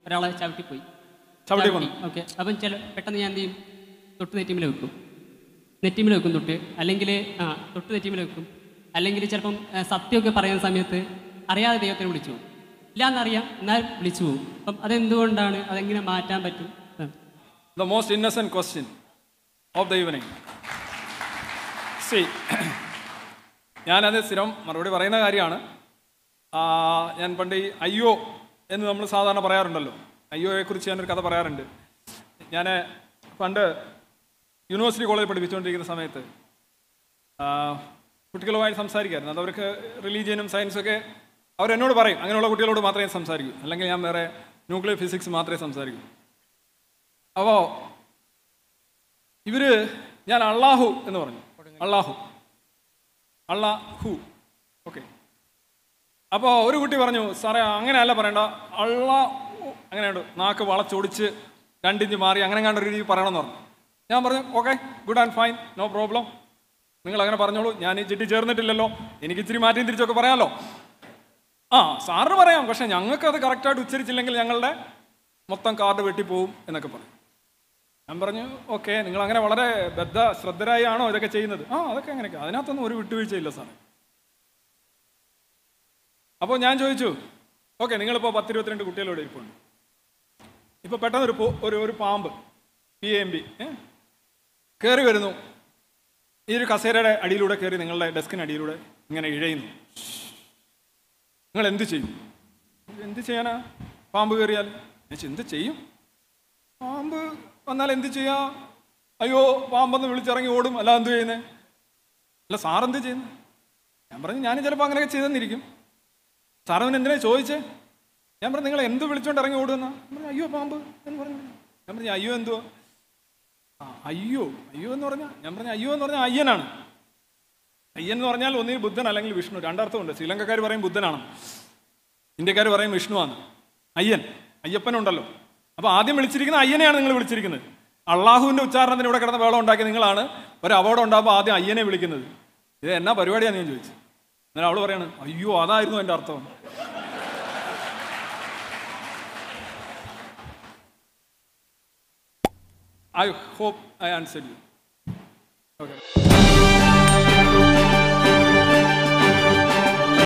ഒരാളെ ചവിട്ടിപ്പോയി ചവിട്ടി കൊന്നു ഓക്കെ അപ്പം ചില പെട്ടെന്ന് ഞാൻ എന്ത് ചെയ്യും തൊട്ട് നെറ്റിമിൽ വെക്കും നെറ്റിമിൽ വെക്കും തൊട്ട് അല്ലെങ്കിൽ ആ തൊട്ട് നെറ്റിമിൽ വെക്കും അല്ലെങ്കിൽ ചിലപ്പം ആ, സത്യമൊക്കെ പറയുന്ന സമയത്ത് അറിയാതെ ദൈവത്തിനെ വിളിച്ചു പോകും ഇല്ലാന്നറിയാം എന്നാൽ വിളിച്ചു പോകും അപ്പം അതെന്തുകൊണ്ടാണ് അതെങ്ങനെ മാറ്റാൻ പറ്റും ആ. The most innocent question of the evening സി ഞാനത് സ്ഥിരം മറുപടി പറയുന്ന കാര്യമാണ് ആ, ഞാൻ പണ്ട് ഈ അയ്യോ എന്ന് നമ്മൾ സാധാരണ പറയാറുണ്ടല്ലോ അയ്യോയെക്കുറിച്ച് ഞാനൊരു കഥ പറയാറുണ്ട് ഞാൻ പണ്ട് യൂണിവേഴ്സിറ്റി കോളേജിൽ പഠിപ്പിച്ചുകൊണ്ടിരിക്കുന്ന സമയത്ത് ആ, കുട്ടികളുമായി സംസാരിക്കായിരുന്നു അത് അവർക്ക് റിലീജിയനും സയൻസും ഒക്കെ അവരെന്നോട് പറയും അങ്ങനെയുള്ള കുട്ടികളോട് മാത്രമേ സംസാരിക്കൂ അല്ലെങ്കിൽ ഞാൻ വേറെ ന്യൂക്ലിയർ ഫിസിക്സ് മാത്രമേ സംസാരിക്കൂ അപ്പോൾ ഇവര് ഞാൻ അള്ളാഹു എന്ന് പറഞ്ഞു അള്ളാഹു അള്ളാഹു ഓക്കെ അപ്പോൾ ഒരു കുട്ടി പറഞ്ഞു സാറേ അങ്ങനെയല്ല പറയണ്ട അള്ളാഹു അങ്ങനെയുണ്ട് നാക്ക് വളച്ചൊടിച്ച് രണ്ടിഞ്ച് മാറി അങ്ങനെ കണ്ട ഒരു രീതി പറയണമെന്ന് പറഞ്ഞു ഞാൻ പറഞ്ഞു okay good and fine no problem നിങ്ങൾ അങ്ങനെ പറഞ്ഞോളൂ ഞാൻ ഈ ചിട്ടി ചേർന്നിട്ടില്ലല്ലോ എനിക്ക് ഇച്ചിരി മാറ്റിയും തിരിച്ചൊക്കെ പറയാമല്ലോ ആ സാറിന് പറയാം പക്ഷെ ഞങ്ങൾക്ക് അത് കറക്റ്റായിട്ട് ഉച്ചരിച്ചില്ലെങ്കിൽ ഞങ്ങളുടെ മൊത്തം കാർഡ് വെട്ടിപ്പോവും എന്നൊക്കെ പറയും ഞാൻ പറഞ്ഞു ഓക്കെ നിങ്ങൾ അങ്ങനെ വളരെ ബദ്ധ ശ്രദ്ധരായാണോ ഇതൊക്കെ ചെയ്യുന്നത് ആ അതൊക്കെ അങ്ങനെയൊക്കെ അതിനകത്തൊന്നും ഒരു വിട്ടുവീഴ്ചയില്ല സാറേ അപ്പോൾ ഞാൻ ചോദിച്ചു ഓക്കെ നിങ്ങളിപ്പോൾ പത്തിരുപത്തിരണ്ട് കുട്ടികളോട് ഇരിപ്പുണ്ട് ഇപ്പോൾ പെട്ടെന്ന് ഒരു പോ- ഒരു ഒരു പാമ്പ് പി എം ബി കയറി വരുന്നു ഈ ഒരു കസേരയുടെ അടിയിലൂടെ കയറി നിങ്ങളുടെ ഡെസ്കിന് അടിയിലൂടെ ഇങ്ങനെ ഇഴയുന്നു നിങ്ങൾ എന്ത് ചെയ്യും എന്ത് ചെയ്യാനാ പാമ്പ് കയറിയാൽ ഞാൻ ചോദിച്ചു, എന്ത് ചെയ്യും പാമ്പ് വന്നാൽ എന്ത് ചെയ്യാ അയ്യോ പാമ്പെന്ന് വിളിച്ചിറങ്ങി ഓടും അല്ല എന്ത് ചെയ്യുന്നേ അല്ല സാർ എന്ത് ചെയ്യുന്നത് ഞാൻ പറഞ്ഞു ഞാൻ ചിലപ്പോൾ അങ്ങനെയൊക്കെ ചെയ്തെന്നിരിക്കും സാർ അവൻ എന്തിനാ ചോദിച്ചേ ഞാൻ പറഞ്ഞു നിങ്ങൾ എന്ത് വിളിച്ചോണ്ട് ഇറങ്ങി ഓടുന്ന പറഞ്ഞു അയ്യോ പാമ്പ് എന്ന് പറഞ്ഞു ഞാൻ പറഞ്ഞു അയ്യോ എന്തുവാ ആ അയ്യോ അയ്യോ എന്ന് പറഞ്ഞാൽ ഞാൻ പറഞ്ഞു അയ്യോ എന്ന് പറഞ്ഞാൽ അയ്യനാണ് അയ്യൻ എന്ന് പറഞ്ഞാൽ ഒന്നിൽ ബുദ്ധൻ അല്ലെങ്കിൽ വിഷ്ണു രണ്ടർത്ഥമുണ്ട് ശ്രീലങ്കക്കാർ പറയും ബുദ്ധനാണ് ഇന്ത്യക്കാർ പറയും വിഷ്ണുവാണ് അയ്യൻ അയ്യപ്പനുണ്ടല്ലോ അപ്പോൾ ആദ്യം വിളിച്ചിരിക്കുന്ന അയ്യനെയാണ് നിങ്ങൾ വിളിച്ചിരിക്കുന്നത് അള്ളാഹുവിൻ്റെ ഉച്ചാരണത്തിന് ഇവിടെ കിടന്ന വേളം ഉണ്ടാക്കിയ നിങ്ങളാണ് ഒരു അപകടം ഉണ്ടാകുമ്പോൾ ആദ്യം അയ്യനെ വിളിക്കുന്നത് ഇത് എന്നാ പരിപാടിയാന്ന് ഞാൻ ചോദിച്ചു എന്നാൽ അവള് പറയാണ് അയ്യോ അതായിരുന്നു എൻ്റെ അർത്ഥം I hope I answer you okay